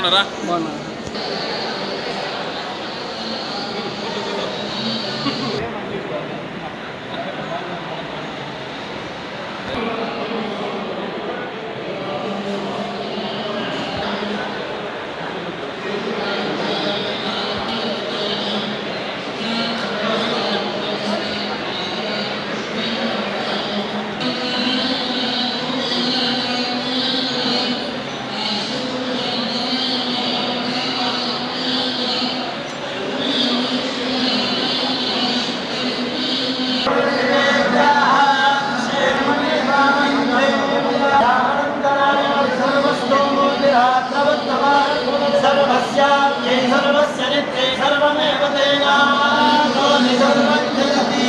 బాగున్నారా బాగున్నా सर्वस्याप्यै सर्वस्य नित्यै सर्वमेव तेनातो निसर्वज्ञयति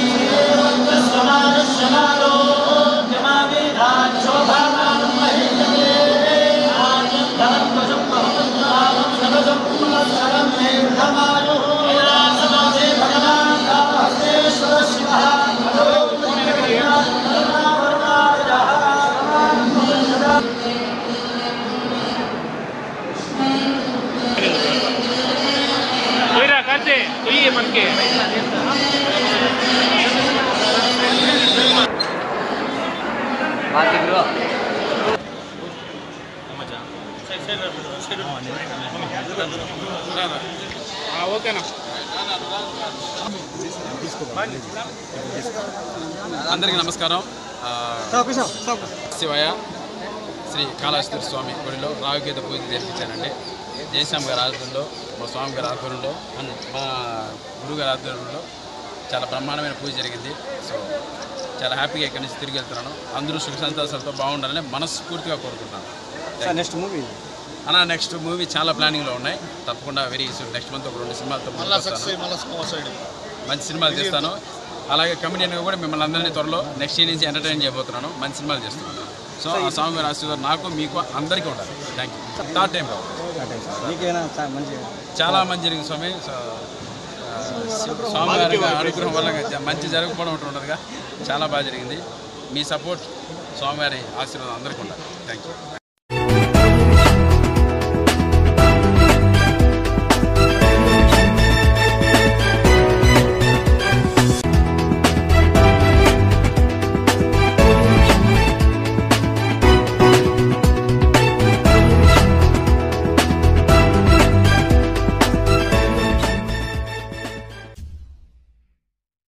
समारोग्यमावेदाक्षोभामानं महीयते धनं वशं बहुपुत्राणं सदसं पुनस्सरं मेघमायुः समासे भगवान् रामहस्तेश्वर शिवः పోయిరా కార్తీ పోయి మనకి ఓకేనా అందరికీ నమస్కారం ఆ, శివయ్య శ్రీ కాళేశ్వర స్వామి గుడిలో రావుగీత పూజ జరిపించానండి జయశ్యామ్ గారి ఆధ్వర్యంలో మా స్వామి గారి ఆధ్వర్యంలో అన్- మా గురువు గారి ఆధ్వర్యంలో చాలా బ్రహ్మాండమైన పూజ జరిగింది సో చాలా హ్యాపీగా ఇక్కడి నుంచి తిరిగి వెళ్తున్నాను అందరూ సుఖ సంతోషాలతో బాగుండాలని మనస్ఫూర్తిగా కోరుకుంటున్నాను నెక్స్ట్ మూవీ అన్న నెక్స్ట్ మూవీ చాలా ప్లానింగ్లో ఉన్నాయి తప్పకుండా వెరీ సూన్ నెక్స్ట్ మంత్ ఒక రెండు సినిమాలతో ముందుకు వస్తాను. మంచి సినిమాలు చేస్తాను అలాగే కమిడియన్గా కూడా మిమ్మల్ని అందరినీ త్వరలో నెక్స్ట్ ఇయర్ నుంచి ఎంటర్టైన్ చేయబోతున్నాను మంచి సినిమాలు చేస్తున్నాను సో ఆ స్వామి గారి ఆశీర్వాదం నాకు మీకు అందరికీ ఉండాలి థ్యాంక్ యూ థర్డ్ టైం రావు నీకేనా చా- మంచి చాలా మంచి జరిగింది స్వామి సో, ఆ, స్వామి గారి అనుగ్రహం వల్ల జ- మంచి జరగకపోవడం ఒకటి ఉండదుగా చాలా బాగా జరిగింది మీ సపోర్ట్ స్వామివారి ఆశీర్వాదం అందరికీ ఉండాలి థ్యాంక్ యూ